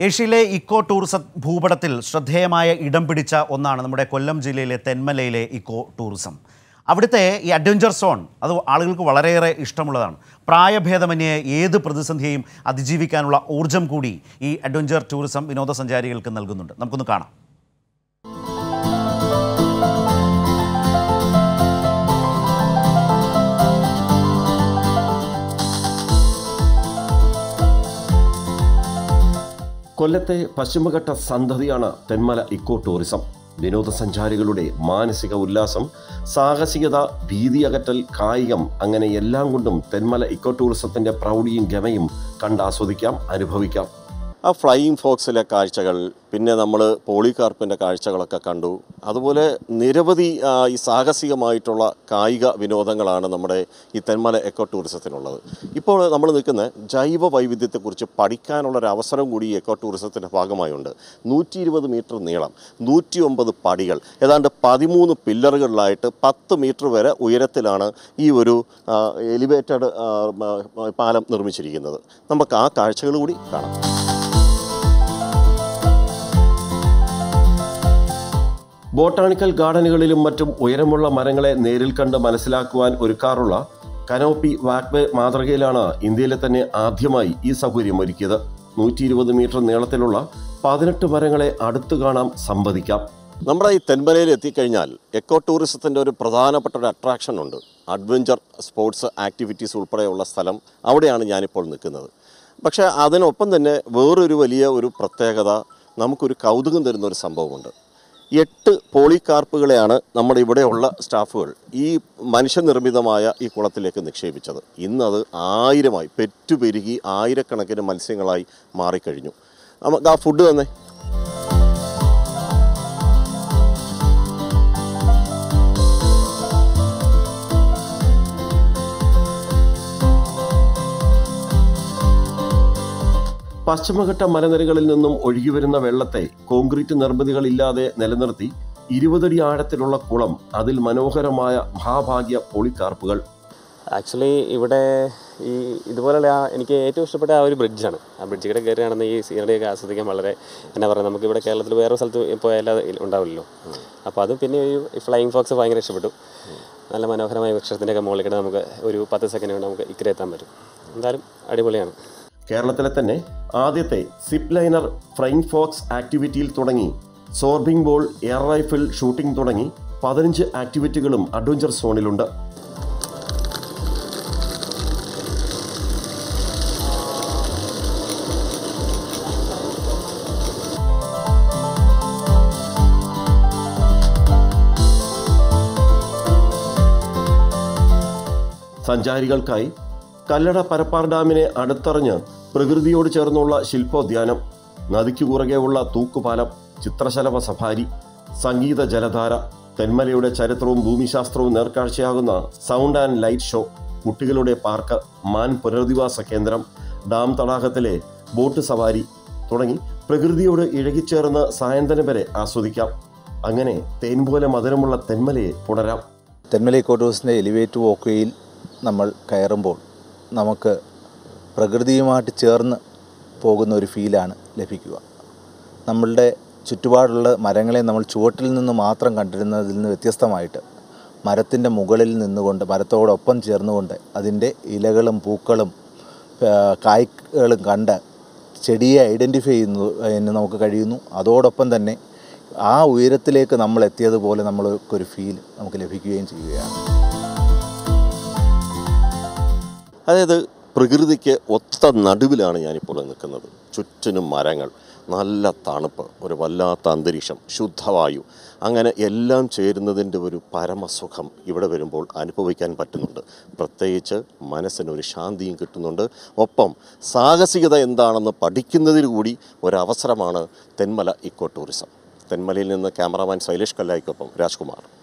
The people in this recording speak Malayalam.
ഏഷ്യയിലെ ഇക്കോ ടൂറിസം ഭൂപടത്തിൽ ശ്രദ്ധേയമായ ഇടം പിടിച്ച ഒന്നാണ് നമ്മുടെ കൊല്ലം ജില്ലയിലെ തെന്മലയിലെ ഇക്കോ ടൂറിസം അവിടുത്തെ ഈ അഡ്വഞ്ചർ സോൺ അത് ആളുകൾക്ക് വളരെയേറെ ഇഷ്ടമുള്ളതാണ് പ്രായഭേദമന്യേ ഏത് പ്രതിസന്ധിയെയും അതിജീവിക്കാനുള്ള ഊർജം കൂടി ഈ അഡ്വഞ്ചർ ടൂറിസം വിനോദസഞ്ചാരികൾക്ക് നൽകുന്നുണ്ട് നമുക്കൊന്ന് കാണാം കൊല്ലത്തെ പശ്ചിമഘട്ട സന്തതിയാണ് തെന്മല ഇക്കോ ടൂറിസം വിനോദസഞ്ചാരികളുടെ മാനസിക ഉല്ലാസം സാഹസികത ഭീതി അകറ്റൽ കായികം അങ്ങനെ എല്ലാം കൊണ്ടും തെന്മല ഇക്കോ ടൂറിസത്തിന്റെ പ്രൗഢിയും ഗമയും കണ്ടാസ്വദിക്കാം അനുഭവിക്കാം ആ ഫ്ലൈയിങ് ഫോക്സിലെ കാഴ്ചകൾ പിന്നെ നമ്മൾ പോളികാർപ്പിൻ്റെ കാഴ്ചകളൊക്കെ കണ്ടു അതുപോലെ നിരവധി ആ, ഈ സാഹസികമായിട്ടുള്ള കായിക വിനോദങ്ങളാണ് നമ്മുടെ ഈ തെന്മല എക്കോ ടൂറിസത്തിനുള്ളത് ഇപ്പോൾ നമ്മൾ നിൽക്കുന്ന ജൈവ വൈവിധ്യത്തെക്കുറിച്ച് പഠിക്കാനുള്ളൊരു അവസരം കൂടി ഈ എക്കോ ടൂറിസത്തിൻ്റെ ഭാഗമായുണ്ട് നൂറ്റി ഇരുപത് മീറ്റർ നീളം നൂറ്റി ഒമ്പത് പടികൾ ഏതാണ്ട് പതിമൂന്ന് പില്ലറുകളിലായിട്ട് പത്ത് മീറ്റർ വരെ ഉയരത്തിലാണ് ഈ ഒരു എലിവേറ്റഡ് പാലം നിർമ്മിച്ചിരിക്കുന്നത് നമുക്ക് ആ കാഴ്ചകൾ കൂടി കാണാം ബോട്ടാണിക്കൽ ഗാർഡനുകളിലും മറ്റും ഉയരമുള്ള മരങ്ങളെ നേരിൽ കണ്ട് മനസ്സിലാക്കുവാൻ ഒരുക്കാറുള്ള കനോപ്പി വാക്വേ മാതൃകയിലാണ് ഇന്ത്യയിലെ തന്നെ ആദ്യമായി ഈ സൗകര്യം ഒരുക്കിയത് നൂറ്റി ഇരുപത് മീറ്റർ നീളത്തിലുള്ള പതിനെട്ട് മരങ്ങളെ അടുത്തു കാണാം സംവദിക്കാം നമ്മുടെ ഈ തെന്മലയിൽ എത്തിക്കഴിഞ്ഞാൽ എക്കോ ടൂറിസത്തിൻ്റെ ഒരു പ്രധാനപ്പെട്ട ഒരു അട്രാക്ഷൻ ഉണ്ട് അഡ്വഞ്ചർ സ്പോർട്സ് ആക്ടിവിറ്റീസ് ഉൾപ്പെടെയുള്ള സ്ഥലം അവിടെയാണ് ഞാനിപ്പോൾ നിൽക്കുന്നത് പക്ഷേ അതിനൊപ്പം തന്നെ വേറൊരു വലിയ ഒരു പ്രത്യേകത നമുക്കൊരു കൗതുകം തരുന്ന ഒരു സംഭവമുണ്ട് എട്ട് പോളികാർപ്പുകളെയാണ് നമ്മുടെ ഇവിടെയുള്ള സ്റ്റാഫുകൾ ഈ മനുഷ്യനിർമ്മിതമായ ഈ കുളത്തിലേക്ക് നിക്ഷേപിച്ചത് ഇന്നത് ആയിരമായി പെറ്റുപെരുകി ആയിരക്കണക്കിന് മത്സ്യങ്ങളായി മാറിക്കഴിഞ്ഞു നമുക്ക് ആ ഫുഡ് തന്നെ പശ്ചിമഘട്ട മലനിരകളിൽ നിന്നും ഒഴുകിവരുന്ന വെള്ളത്തെ കോൺക്രീറ്റ് നിർമ്മിതികളില്ലാതെ നിലനിർത്തി ഇരുപതടി ആഴത്തിലുള്ള കുളം അതിൽ മനോഹരമായ മഹാഭാഗ്യ പോളിക്കാർപ്പുകൾ ആക്ച്വലി ഇവിടെ ഈ ഇതുപോലുള്ള ആ എനിക്ക് ഏറ്റവും ഇഷ്ടപ്പെട്ട ആ ഒരു ബ്രിഡ്ജാണ് ആ ബ്രിഡ്ജ് കൂടെ കയറി നടന്ന് ഈ സീനറിയൊക്കെ ആസ്വദിക്കാൻ വളരെ എന്നാ പറയുക നമുക്ക് ഇവിടെ കേരളത്തിൽ വേറെ സ്ഥലത്ത് പോയാൽ അത് ഉണ്ടാവില്ലല്ലോ അപ്പോൾ അതും പിന്നെ ഈ ഫ്ലൈയിങ് ഫോക്സ് ഭയങ്കര ഇഷ്ടപ്പെട്ടു നല്ല മനോഹരമായ വൃക്ഷത്തിൻ്റെയൊക്കെ മുകളിൽ കൂടെ നമുക്ക് ഒരു പത്ത് സെക്കൻഡ് കൊണ്ട് നമുക്ക് ഇക്കരെ എത്താൻ പറ്റും എന്തായാലും അടിപൊളിയാണ് കേരളത്തിലെ തന്നെ ആദ്യത്തെ സിപ്പ് ലൈനർ ഫ്ലൈങ് ഫോക്സ് ആക്ടിവിറ്റിയിൽ തുടങ്ങി zorbing ball air rifle shooting തുടങ്ങി പതിനഞ്ച് ആക്ടിവിറ്റികളും അഡ്വഞ്ചർ സോണിലുണ്ട് സഞ്ചാരികൾക്കായി കല്ലട പരപ്പാർ ഡാമിനെ അടുത്തറിഞ്ഞ് പ്രകൃതിയോട് ചേർന്നുള്ള ശില്പോദ്യാനം നദിക്കു കുറുകെയുള്ള തൂക്കുപാലം ചിത്രശലഭ സഫാരി സംഗീത ജലധാര തെന്മലയുടെ ചരിത്രവും ഭൂമിശാസ്ത്രവും നേർക്കാഴ്ചയാകുന്ന സൗണ്ട് ആൻഡ് ലൈറ്റ് ഷോ കുട്ടികളുടെ പാർക്ക് മാൻ പുനരധിവാസ കേന്ദ്രം ഡാം തടാകത്തിലെ ബോട്ട് സവാരി തുടങ്ങി പ്രകൃതിയോട് ഇഴകിച്ചേർന്ന് സായന്തനം വരെ ആസ്വദിക്കാം അങ്ങനെ തേൻ പോലെ മധുരമുള്ള തെന്മലയെ പുണരാം തെന്മല ഇക്കോ ടൂറിസ്റ്റിൻ്റെ എലിവേറ്റ് വോക്ക്വേയിൽ നമ്മൾ കയറുമ്പോൾ നമുക്ക് പ്രകൃതിയുമായിട്ട് ചേർന്ന് പോകുന്ന ഒരു ഫീലാണ് ലഭിക്കുക നമ്മളുടെ ചുറ്റുപാടുള്ള മരങ്ങളെ നമ്മൾ ചുവട്ടിൽ നിന്ന് മാത്രം കണ്ടിരുന്നതിൽ നിന്ന് വ്യത്യസ്തമായിട്ട് മരത്തിൻ്റെ മുകളിൽ നിന്നുകൊണ്ട് മരത്തോടൊപ്പം ചേർന്നുകൊണ്ട് അതിൻ്റെ ഇലകളും പൂക്കളും ആ, കായ്കളും കണ്ട് ചെടിയെ ഐഡൻറ്റിഫൈ ചെയ്യുന്നു എന്ന് നമുക്ക് കഴിയുന്നു അതോടൊപ്പം തന്നെ ആ ഉയരത്തിലേക്ക് നമ്മൾ എത്തിയതുപോലെ നമ്മൾക്കൊരു ഫീൽ നമുക്ക് ലഭിക്കുകയും ചെയ്യുകയാണ് അതായത് പ്രകൃതിക്ക് ഒത്ത നടുവിലാണ് ഞാനിപ്പോൾ നിൽക്കുന്നത് ചുറ്റിനും മരങ്ങൾ നല്ല തണുപ്പ് ഒരു വല്ലാത്ത അന്തരീക്ഷം ശുദ്ധവായു അങ്ങനെ എല്ലാം ചേരുന്നതിൻ്റെ ഒരു പരമസുഖം ഇവിടെ വരുമ്പോൾ അനുഭവിക്കാൻ പറ്റുന്നുണ്ട് പ്രത്യേകിച്ച് മനസ്സിനൊരു ശാന്തിയും കിട്ടുന്നുണ്ട് ഒപ്പം സാഹസികത എന്താണെന്ന് പഠിക്കുന്നതിന് കൂടി ഒരവസരമാണ് തെന്മല ഇക്കോ ടൂറിസം തെന്മലയിൽ നിന്ന് ക്യാമറാമാൻ ശൈലേഷ് കല്ലായിക്കൊപ്പം രാജ്കുമാർ